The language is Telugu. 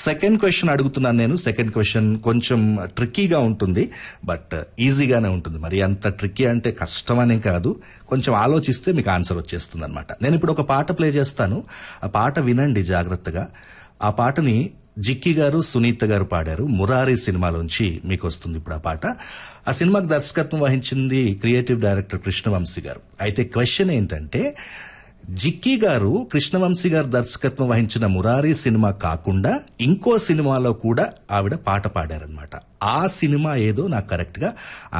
సెకండ్ క్వశ్చన్ అడుగుతున్నాను నేను సెకండ్ క్వశ్చన్ కొంచెం ట్రిక్కీగా ఉంటుంది బట్ ఈజీగానే ఉంటుంది మరి అంత ట్రిక్కీ అంటే కష్టమనే కాదు కొంచెం ఆలోచిస్తే మీకు ఆన్సర్ వచ్చేస్తుంది అనమాట నేను ఇప్పుడు ఒక పాట ప్లే చేస్తాను ఆ పాట వినండి జాగ్రత్తగా ఆ పాటని జిక్కి గారు సునీత గారు పాడారు మురారి సినిమాలోంచి మీకు వస్తుంది ఇప్పుడు ఆ పాట ఆ సినిమాకి దర్శకత్వం వహించింది క్రియేటివ్ డైరెక్టర్ కృష్ణవంశీ గారు అయితే క్వశ్చన్ ఏంటంటే జిక్కీ గారు కృష్ణవంశీ గారు దర్శకత్వం వహించిన మురారి సినిమా కాకుండా ఇంకో సినిమాలో కూడా ఆవిడ పాట పాడారనమాట ఆ సినిమా ఏదో నాకు కరెక్ట్ గా